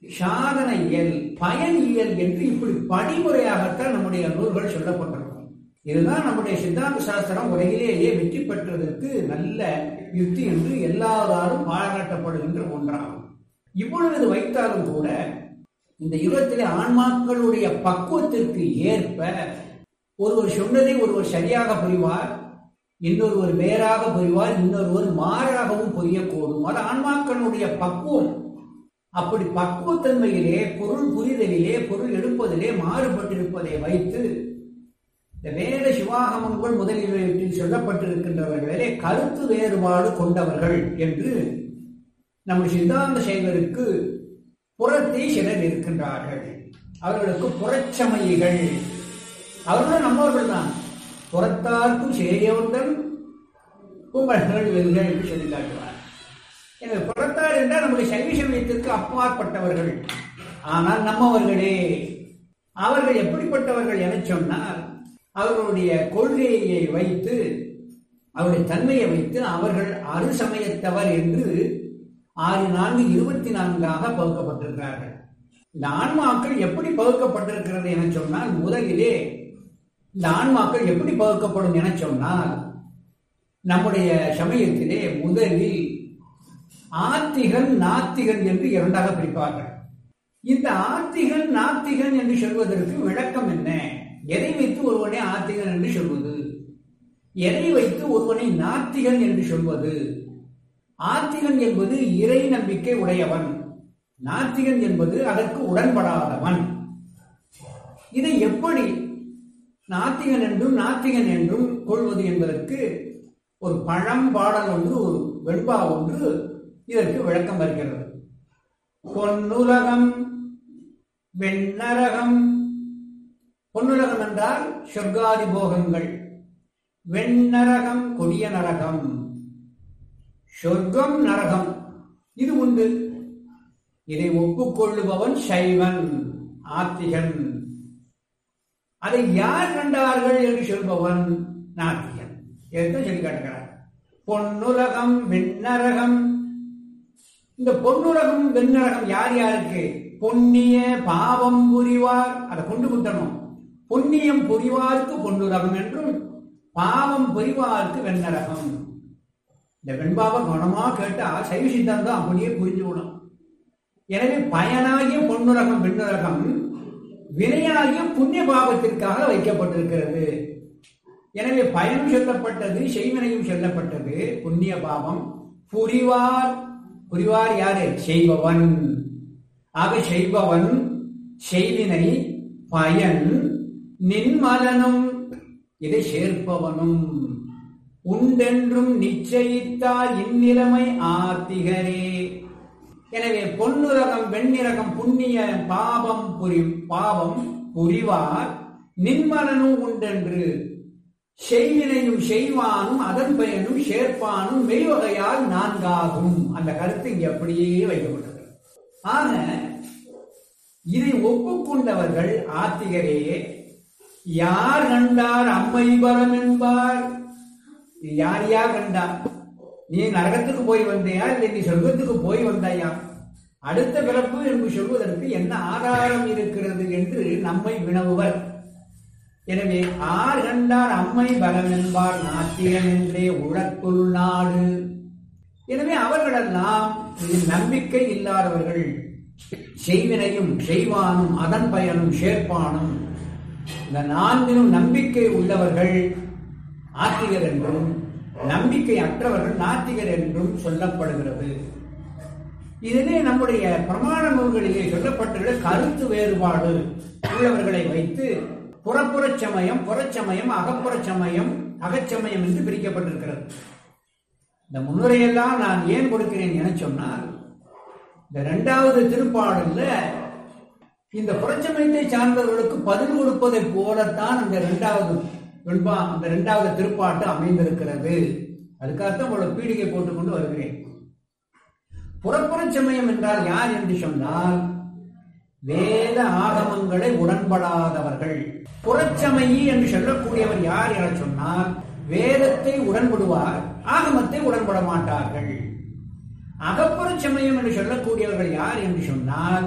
சாதன இயல் பயன் இயல் என்று இப்படி படிமுறையாகத்தான் நம்முடைய நூல்கள் சொல்லப்பட்டிருக்கும் இதுதான் நம்முடைய சித்தாந்த சாஸ்திரம் உலகிலேயே வெற்றி பெற்றதற்கு நல்ல யுக்தி என்று எல்லாராலும் பாராட்டப்படுகின்ற ஒன்றாகும் இவ்வளவு இது வைத்தாலும் கூட இந்த யுகத்திலே ஆன்மாக்களுடைய பக்குவத்திற்கு ஏற்ப ஒருவர் சொன்னதை ஒருவர் சரியாக புரிவார் இன்னொருவர் வேறாக புரிவார் இன்னொருவர் மாறாகவும் புரியக்கூடும் அது ஆன்மாக்களுடைய பக்குவம் அப்படி பக்குவத்தன்மையிலே பொருள் புரிதலிலே பொருள் எடுப்பதிலே மாறுபட்டிருப்பதை வைத்து இந்த வேத சிவாகமங்கள் முதலியவற்றில் சொல்லப்பட்டிருக்கின்றவர்களே கருத்து வேறுபாடு கொண்டவர்கள் என்று நம்ம சித்தாந்த சைவருக்கு புறத்தே சிலர் இருக்கின்றார்கள் அவர்களுக்கு புறச்சமயிகள் அவர்களும் நம்மவர்கள் தான் புறத்தார்க்கும் சேரியவர்கள் கும்பல்கள் வெல்கள் என்று சொல்லி காட்டுவார் எனவே புறத்தார் என்றால் நம்முடைய சைவ சமயத்திற்கு அப்பாற்பட்டவர்கள் ஆனால் நம்மவர்களே அவர்கள் எப்படிப்பட்டவர்கள் என சொன்னால் அவர்களுடைய கொள்கையை வைத்து அவருடைய தன்மையை வைத்து அவர்கள் அரு சமயத்தவர் என்று ஆறு நான்கு இருபத்தி நான்காக பகுக்கப்பட்டிருக்கிறார்கள் இந்த ஆன்மாக்கள் எப்படி பகுக்கப்பட்டிருக்கிறது என சொன்னால் முதலிலே இந்த ஆன்மாக்கள் எப்படி பகுக்கப்படும் என சொன்னால் நம்முடைய சமயத்திலே முதலில் ஆத்திகன் நாத்திகன் என்று இரண்டாக பிரிப்பார்கள் இந்த ஆத்திகன் நாத்திகன் என்று சொல்வதற்கு விளக்கம் என்ன எதை வைத்து ஒருவனை ஆத்திகன் என்று சொல்வது எதை வைத்து ஒருவனை நாத்திகன் என்று சொல்வது ஆத்திகன் என்பது இறை நம்பிக்கை உடையவன் நாத்திகன் என்பது அதற்கு உடன்படாதவன் இதை எப்படி நாத்திகன் என்றும் நாத்திகன் என்றும் கொள்வது என்பதற்கு ஒரு பழம் பாடல் ஒன்று ஒரு வெண்பா ஒன்று இதற்கு விளக்கம் வருகிறது பொன்னுலகம் வெண்ணரகம் பொன்னுலகம் என்றால் சொர்க்காதி போகங்கள் வெண்ணரகம் கொடிய நரகம் சொர்க்கம் நரகம் இது உண்டு இதை ஒப்புக்கொள்ளுபவன் சைவன் ஆத்திகன் அதை யார் கண்டார்கள் என்று சொல்பவன் நாத்திகன் என்று சொல்லி காட்டுகிறார் பொன்னுலகம் வெண்ணரகம் இந்த பொன்னுலகம் வெண்ணரகம் யார் யாருக்கு பொன்னிய பாவம் புரிவார் அதை கொண்டு விட்டணும் புண்ணியம் புரிவார்க்கு பொன்னுலகம் என்றும் பாவம் புரிவார்க்கு வெண்ணரகம் இந்த வெண்பாவை கவனமா கேட்டா சைவ சித்தாந்தம் அப்படியே புரிஞ்சு விடும் எனவே பயனாகிய பொன்னுலகம் வெண்ணுலகம் வினையாகிய புண்ணிய பாவத்திற்காக வைக்கப்பட்டிருக்கிறது எனவே பயனும் சொல்லப்பட்டது செய்வினையும் சொல்லப்பட்டது புண்ணிய பாவம் புரிவார் புரிவார் யாரு செய்பவன் ஆக செய்பவன் செய்வினை பயன் நின்மலனும் இதை சேர்ப்பவனும் உண்டென்றும் நிச்சயித்தால் இந்நிலைமை ஆத்திகரே எனவே பொன்னுலகம் வெண்ணிறகம் புண்ணிய பாவம் புரி பாவம் புரிவார் நின்மலனும் உண்டென்று செய்வினையும் செய்வானும் அதன் பயனும் சேர்ப்பானும் மெய்வகையால் நான்காகும் அந்த கருத்து இங்கே அப்படியே வைக்கப்பட்டது ஆக இதை ஒப்புக்கொண்டவர்கள் ஆத்திகரே யார் கண்டார் அம்மை பலம் என்பார் இது யார் யார் கண்டா நீ நரகத்துக்கு போய் வந்தியா இல்லை நீ சொர்க்கத்துக்கு போய் வந்தாயா அடுத்த பிறப்பு என்று சொல்வதற்கு என்ன ஆதாரம் இருக்கிறது என்று நம்மை வினவுவர் எனவே ஆர் கண்டார் அம்மை பலம் என்பார் நாத்திகன் என்றே உழக்குள் நாடு எனவே அவர்களெல்லாம் இதில் நம்பிக்கை இல்லாதவர்கள் செய்வினையும் செய்வானும் அதன் பயனும் சேர்ப்பானும் இந்த நான்கிலும் நம்பிக்கை உள்ளவர்கள் ஆத்திகர் என்றும் நம்பிக்கை அற்றவர்கள் நாத்திகர் என்றும் சொல்லப்படுகிறது இதிலே நம்முடைய பிரமாண நூல்களிலே சொல்லப்பட்டுள்ள கருத்து வேறுபாடு உள்ளவர்களை வைத்து புறப்புறச் சமயம் புறச்சமயம் அகப்புறச் சமயம் அகச்சமயம் என்று பிரிக்கப்பட்டிருக்கிறது இந்த முன்னுரையெல்லாம் நான் ஏன் கொடுக்கிறேன் என சொன்னால் இந்த இரண்டாவது திருப்பாடல்ல இந்த புறச்சமயத்தை சார்ந்தவர்களுக்கு பதில் கொடுப்பதை போலத்தான் அந்த இரண்டாவது வெண்பா அந்த இரண்டாவது திருப்பாட்டு அமைந்திருக்கிறது அதுக்காகத்தான் உங்களோட பீடிகை போட்டுக்கொண்டு வருகிறேன் புறப்புறச் சமயம் என்றால் யார் என்று சொன்னால் வேத ஆகமங்களை உடன்படாதவர்கள் புறச்சமயி என்று சொல்லக்கூடியவர் யார் என சொன்னால் வேதத்தை உடன்படுவார் ஆகமத்தை உடன்பட மாட்டார்கள் அகப்புறச் சமயம் என்று சொல்லக்கூடியவர்கள் யார் என்று சொன்னால்